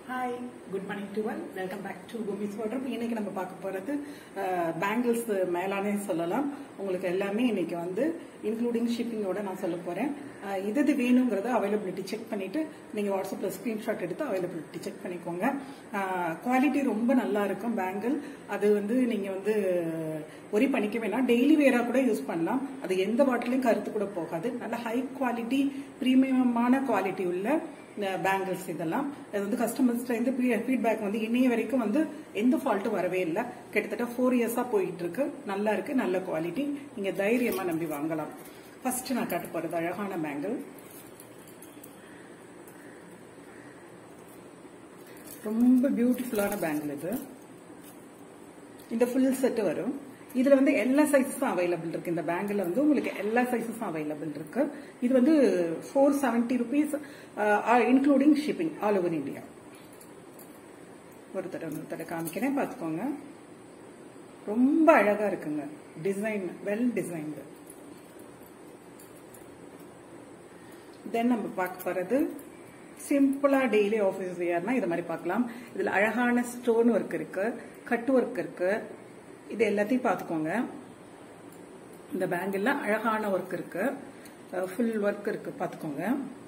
hi good morning to one welcome back to குமிஸ் வாட்டர் இன்னைக்கு நம்ம பார்க்க போறது பேங்கிள்ஸ் மேலானே சொல்லலாம் உங்களுக்கு எல்லாமே இன்னைக்கு வந்து இன்க்ளூடிங் ஷிப்பிங்கோட நான் சொல்ல போறேன் அஹ், இது இது வேணுங்கிறத அவைலபிலிட்டி செக் பண்ணிட்டு நீங்க வாட்ஸ்அப்ல ஸ்கிரீன்ஷாட் எடுத்து அவைலபிலிட்டி செக் பண்ணிக்கோங்க குவாலிட்டி ரொம்ப நல்லா இருக்கும் பேங்கிள் அது வந்து நீங்க வந்து ஒரி பண்ணிக்க வேணாம் டெய்லி வேரா கூட யூஸ் பண்ணலாம் அது எந்த பாட்டிலையும் கருத்து கூட போகாது நல்ல ஹை குவாலிட்டி பிரீமியமான குவாலிட்டி உள்ள பேங்கிள்ஸ் இதெல்லாம் இது வந்து கஸ்டமர்ஸ்ல இருந்து ஃபீட்பேக் வந்து இன்னைய வரைக்கும் வந்து எந்த ஃபால்ட்டும் வரவே இல்லை கிட்டத்தட்ட ஃபோர் இயர்ஸா போயிட்டு இருக்கு நல்லா இருக்கு நல்ல குவாலிட்டி நீங்க தைரியமா நம்பி வாங்கலாம் ஃபர்ஸ்ட் நான் காட்ட போறது அழகான பேங்கிள் ரொம்ப பியூட்டிஃபுல்லான பேங்கிள் இது இந்த ஃபுல் செட் வரும் இதுல வந்து எல்லா சைஸஸும் அவைலபிள் இருக்கு இந்த பேங்கில் வந்து உங்களுக்கு எல்லா சைஸஸும் அவைலபிள் இருக்கு இது வந்து four seventy rupees including shipping all over India ஒரு தடவை ஒரு தடவை காமிக்கிறேன் பார்த்துக்கோங்க ரொம்ப அழகா இருக்குங்க டிசைன் வெல் டிசைன்டு தென் நம்ம பார்க்க போறது சிம்பிளா டெய்லி ஆஃபீஸ் வியர்னா இது மாதிரி பார்க்கலாம் இதுல அழகான ஸ்டோன் ஒர்க் இருக்கு கட் ஒர்க் இருக்கு இது எல்லாத்தையும் பார்த்துக்கோங்க இந்த பேங்கில் அழகான ஒர்க் இருக்கு ஃபுல் ஒர்க் இருக்கு பார்த்துக்கோங்க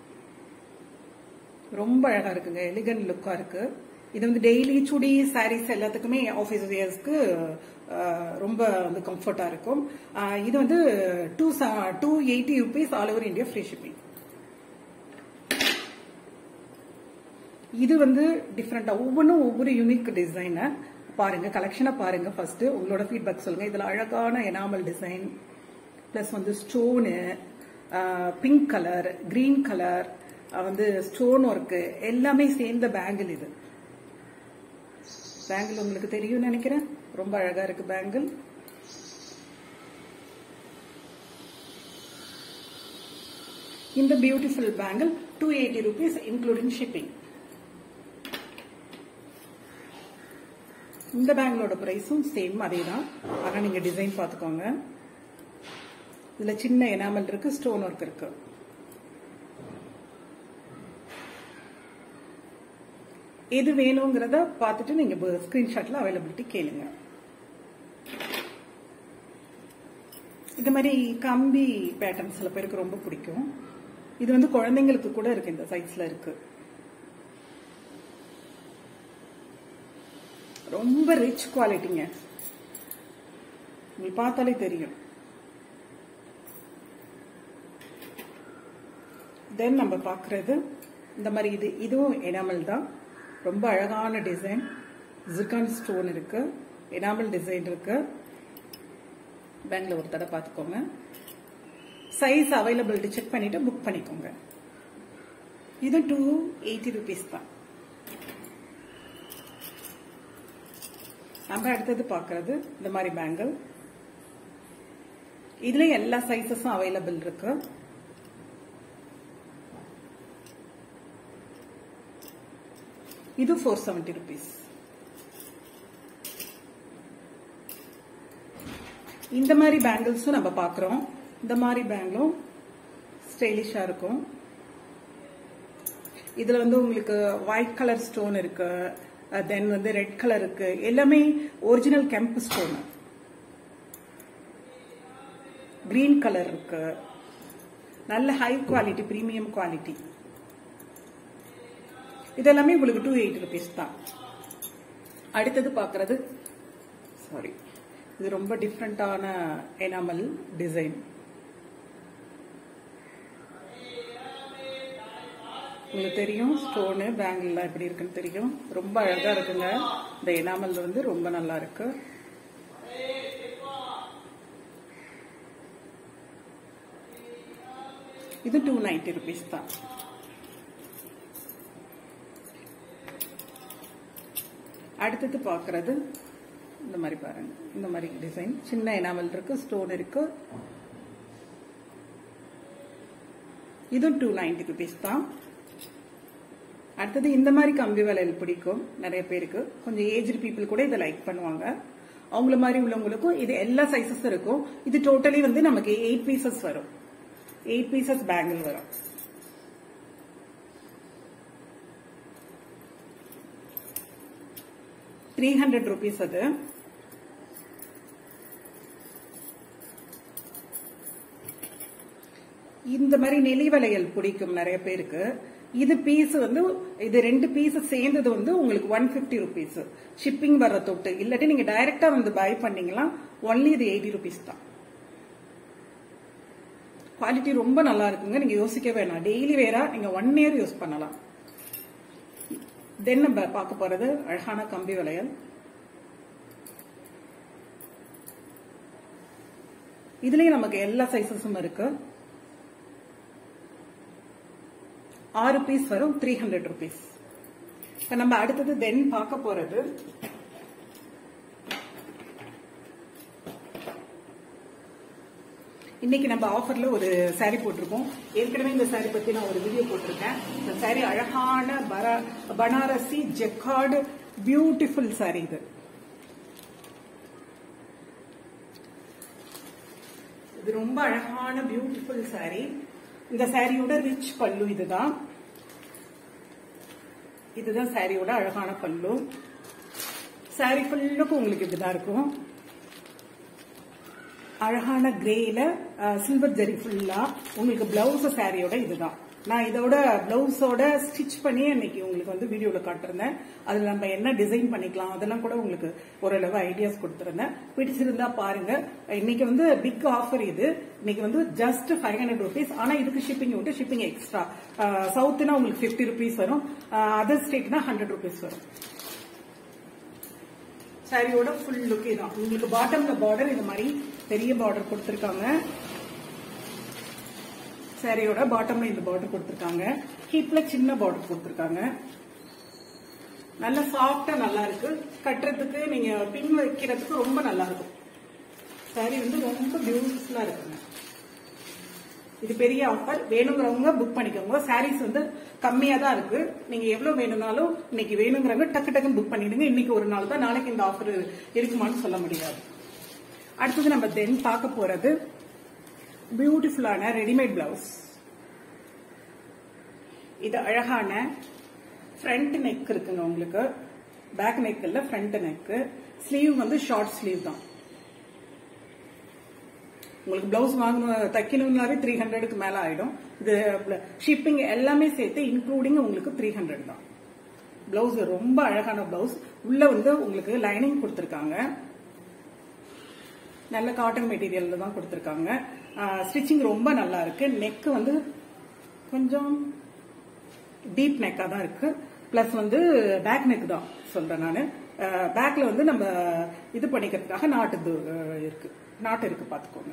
ரொம்ப அழகா இருக்குங்க எலிகன் லுக்கா இருக்கு இது வந்து டெய்லி சுடி சாரீஸ் எல்லாத்துக்குமே ஆஃபீஸ் வியர்ஸ்க்கு ரொம்ப வந்து கம்ஃபர்ட்டா இருக்கும் அஹ், இது வந்து two two eighty rupees all over India free shipping இது வந்து டிஃப்ரெண்டா ஒவ்வொன்றும் ஒவ்வொரு யூனிக் டிசைனர் பாருங்க கலெக்ஷனை பாருங்க ஃபர்ஸ்ட் உங்களோட ஃபீட்பேக் சொல்லுங்க இதுல அழகான எனாமல் டிசைன் பிளஸ் வந்து stone pink colour green colour வந்து ஸ்டோன் ஒர்க்கு எல்லாமே சேர்ந்த பேங்கிள் இது பேங்கிள் உங்களுக்கு தெரியும் நினைக்கிறேன் ரொம்ப அழகா இருக்கு பேங்கிள் இந்த beautiful bangle two eighty rupees including shipping இந்த பேங்களோட பிரைஸும் சேம் அதே தான் ஆனா நீங்க டிசைன் பார்த்துக்கோங்க இதுல சின்ன எனாமல் இருக்கு ஸ்டோன் ஒர்க் இருக்கு எது வேணுங்கிறத பார்த்துட்டு நீங்க ஸ்கிரீன்ஷாட்ல அவைலபிலிட்டி கேளுங்க இது மாதிரி கம்பி பேட்டர்ன் சில பேருக்கு ரொம்ப பிடிக்கும் இது வந்து குழந்தைங்களுக்கு கூட இருக்கு இந்த சைஸ்ல இருக்கு ரொம்ப ரிச் குவாலிட்டிங்க உங்களுக்கு பார்த்தாலே தெரியும் தென் நம்ம பார்க்கறது இந்த மாதிரி இது இதுவும் எனாமல் தான் ரொம்ப அழகான டிசைன் ஜிகான் ஸ்டோன் இருக்கு எனாமல் டிசைன் இருக்கு பேங்க்ல ஒரு தடவை பார்த்துக்கோங்க சைஸ் அவைலபிலிட்டி செக் பண்ணிட்டு புக் பண்ணிக்கோங்க இது டூ எயிட்டி ருபீஸ் தான் நம்ம அடுத்தது பார்க்கறது இந்த மாதிரி பேங்கிள் இதுல எல்லா சைஸஸும் அவைலபிள் இருக்கு இது ஃபோர் செவன்டி ருபீஸ் இந்த மாதிரி பேங்கிள்ஸும் நம்ம பார்க்குறோம் இந்த மாதிரி பேங்கிளும் ஸ்டைலிஷா இருக்கும் இதுல வந்து உங்களுக்கு ஒயிட் கலர் ஸ்டோன் இருக்கு தென் வந்து ரெட் கலர் இருக்கு எல்லாமே original kemp stone green colour இருக்கு நல்ல ஹை குவாலிட்டி பிரீமியம் குவாலிட்டி இதெல்லாமே உங்களுக்கு டூ எயிட்டி ருபீஸ் தான் அடுத்தது பார்க்கறது சாரி இது ரொம்ப டிஃப்ரெண்டான எனாமல் டிசைன் உங்களுக்கு தெரியும் ஸ்டோனு பேங்கிள்லாம் எப்படி இருக்குன்னு தெரியும் ரொம்ப அழகா இருக்குங்க இந்த எனாமல் வந்து ரொம்ப நல்லா இருக்கு இது டூ நைன்டி ருபீஸ் தான் அடுத்தது பார்க்கறது இந்த மாதிரி பாருங்க இந்த மாதிரி டிசைன் சின்ன எனாமல் இருக்கு ஸ்டோன் இருக்கு இதுவும் டூ நைன்டி ருபீஸ் தான் அடுத்தது இந்த மாதிரி கம்பி வளையல் பிடிக்கும் நிறைய பேருக்கு கொஞ்சம் ஏஜ்டு பீப்புள் கூட இதை லைக் பண்ணுவாங்க அவங்கள மாதிரி உள்ளவங்களுக்கும் இது எல்லா சைஸஸ் இருக்கும் இது டோட்டலி வந்து நமக்கு எயிட் பீசஸ் வரும் எயிட் பீசஸ் பேங்கிள் வரும் த்ரீ ஹண்ட்ரட் ருபீஸ் அது இந்த மாதிரி நெலி வளையல் பிடிக்கும் நிறைய பேருக்கு இது பீஸ் வந்து இது ரெண்டு பீஸ் சேர்ந்தது வந்து உங்களுக்கு ஒன் பிப்டி ருபீஸ் ஷிப்பிங் வர்ற தொட்டு இல்லாட்டி நீங்க டைரக்டா வந்து பை பண்ணீங்கன்னா ஒன்லி இது எயிட்டி ருபீஸ் தான் குவாலிட்டி ரொம்ப நல்லா இருக்குங்க நீங்க யோசிக்க வேணாம் டெய்லி வேறா நீங்க ஒன் இயர் யூஸ் பண்ணலாம் தென் நம்ம பார்க்க போறது அழகான கம்பி வளையல் இதுலயும் நமக்கு எல்லா சைசஸும் இருக்கு ஆறு பீஸ் வரும் த்ரீ ஹண்ட்ரட் ருபீஸ் இப்ப நம்ம அடுத்தது தென் பார்க்க போறது இன்னைக்கு நம்ம ஆஃபர்ல ஒரு saree போட்டிருக்கோம் ஏற்கனவே இந்த saree பத்தி நான் ஒரு வீடியோ போட்டிருக்கேன் இந்த saree அழகான பரா- பனாரசி ஜெக்கார்டு பியூட்டிஃபுல் saree இது இது ரொம்ப அழகான பியூட்டிஃபுல் saree இந்த சாரியோட ரிச் பல்லு இதுதான் இதுதான் சாரியோட அழகான பல்லு சாரி ஃபுல்லுக்கும் உங்களுக்கு இப்படிதான் இருக்கும் அழகான கிரேல சில்வர் ஜெரி ஃபுல்லா உங்களுக்கு பிளவுஸ் சாரியோட இதுதான் நான் இதோட பிளவுஸோட ஸ்டிச் பண்ணி இன்னைக்கு உங்களுக்கு வந்து வீடியோல காட்டிருந்தேன் அதுல நம்ம என்ன டிசைன் பண்ணிக்கலாம் அதெல்லாம் கூட உங்களுக்கு ஓரளவு ஐடியாஸ் கொடுத்திருந்தேன் பிடிச்சிருந்தா பாருங்க இன்னைக்கு வந்து பிக் ஆஃபர் இது இன்னைக்கு வந்து ஜஸ்ட் ஃபைவ் ஹண்ட்ரட் ருபீஸ் ஆனா இதுக்கு ஷிப்பிங் விட்டு ஷிப்பிங் எக்ஸ்ட்ரா சவுத்னா உங்களுக்கு ஃபிஃப்டி ருபீஸ் வரும் அதர் ஸ்டேட்னா ஹண்ட்ரட் ருபீஸ் வரும் சாரியோட ஃபுல் லுக் இதான் உங்களுக்கு பாட்டம்ல பார்டர் இந்த மாதிரி பெரிய பார்டர் கொடுத்திருக்காங்க சாரியோட பாட்டம்ல இந்த பார்டர் கொடுத்திருக்காங்க ஹிப்ல சின்ன பார்டர் கொடுத்திருக்காங்க நல்ல சாஃப்டா நல்லா இருக்கு கட்டுறதுக்கு நீங்க பின் வைக்கிறதுக்கு ரொம்ப நல்லா இருக்கும் சாரி வந்து ரொம்ப பியூட்டிஃபுல்லா இருக்குங்க இது பெரிய ஆஃபர் வேணுங்கிறவங்க புக் பண்ணிக்கோங்க சாரீஸ் வந்து கம்மியா தான் இருக்கு நீங்க எவ்வளவு வேணும்னாலும் இன்னைக்கு வேணுங்கிறவங்க டக்கு டக்குன்னு புக் பண்ணிடுங்க இன்னைக்கு ஒரு நாள் தான் நாளைக்கு இந்த ஆஃபர் இருக்குமான்னு சொல்ல முடியாது அடுத்தது நம்ம தென் பார்க்க போறது பியூட்டிஃபுல்லான ரெடிமேட் பிளவுஸ் இது அழகான ஃப்ரண்ட் நெக் இருக்குங்க உங்களுக்கு பேக் நெக் இல்ல ஃப்ரண்ட் நெக் ஸ்லீவ் வந்து ஷார்ட் ஸ்லீவ் தான் உங்களுக்கு பிளவுஸ் வாங்கணும் தைக்கணும்னாவே த்ரீ ஹண்ட்ரடுக்கு மேல ஆயிடும் இது ஷிப்பிங் எல்லாமே சேர்த்து இன்க்ளூடிங் உங்களுக்கு த்ரீ ஹண்ட்ரட் தான் பிளவுஸ் ரொம்ப அழகான பிளவுஸ் உள்ள வந்து உங்களுக்கு லைனிங் கொடுத்துருக்காங்க நல்ல காட்டன் மெட்டீரியல்ல தான் கொடுத்துருக்காங்க ஸ்டிச்சிங் ரொம்ப நல்லா இருக்கு நெக் வந்து கொஞ்சம் டீப் நெக்கா தான் இருக்கு பிளஸ் வந்து பேக் நெக் தான் சொல்றேன் நான் பேக்ல வந்து நம்ம இது பண்ணிக்கிறதுக்காக நாட்டு இது, அஹ், இருக்கு நாட்டு இருக்கு பாத்துக்கோங்க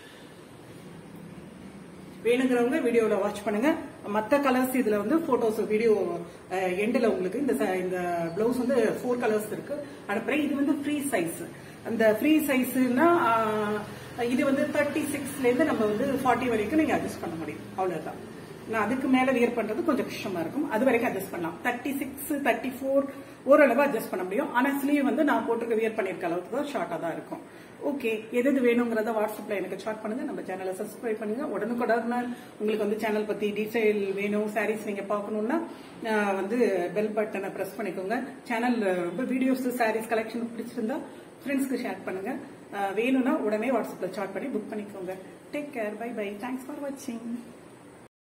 வேணுங்கிறவங்க வீடியோல வாட்ச் பண்ணுங்க மத்த கலர்ஸ் இதுல வந்து போட்டோஸ் வீடியோ எண்டில் உங்களுக்கு இந்த ச- இந்த பிளவுஸ் வந்து ஃபோர் கலர்ஸ் இருக்கு அனுப்புறேன் இது வந்து ஃப்ரீ சைஸ் அந்த ஃப்ரீ சைஸ்னா இது வந்து தேர்ட்டி சிக்ஸ்ல இருந்து நம்ம வந்து ஃபார்ட்டி வரைக்கும் நீங்க அட்ஜஸ்ட் பண்ண முடியும் அவ்வளவுதான் நான் அதுக்கு மேல வியர் பண்றது கொஞ்சம் கஷ்டமா இருக்கும் அது வரைக்கும் அட்ஜஸ்ட் பண்ணலாம் தேர்ட்டி சிக்ஸ் தேர்ட்டி ஃபோர் ஓரளவு அட்ஜஸ்ட் பண்ண முடியும் ஆனா ஸ்லீவ் வந்து நான் போட்டிருக்க வியர் பண்ணிருக்க அளவுக்கு தான் ஷார்ட்டா தான் இருக்கும் ஓகே எது எது வேணுங்கிறத வாட்ஸ்அப்ல எனக்கு சாட் பண்ணுங்க நம்ம சேனலை சப்ஸ்கிரைப் பண்ணுங்க உடனுக்குடனே உங்களுக்கு வந்து சேனல் பத்தி டீடைல் வேணும் சாரீஸ் நீங்க பார்க்கணும்னா ஆஹ் வந்து பெல் பட்டனை பிரஸ் பண்ணிக்கோங்க சேனல் ரொம்ப வீடியோஸ் சாரீஸ் கலெக்ஷன் பிடிச்சிருந்தா ஃப்ரெண்ட்ஸ்க்கு ஷேர் பண்ணுங்க ஆஹ் வேணும்னா உடனே வாட்ஸ்அப்ல சாட் பண்ணி புக் பண்ணிக்கோங்க take care bye bye thanks for வாட்சிங்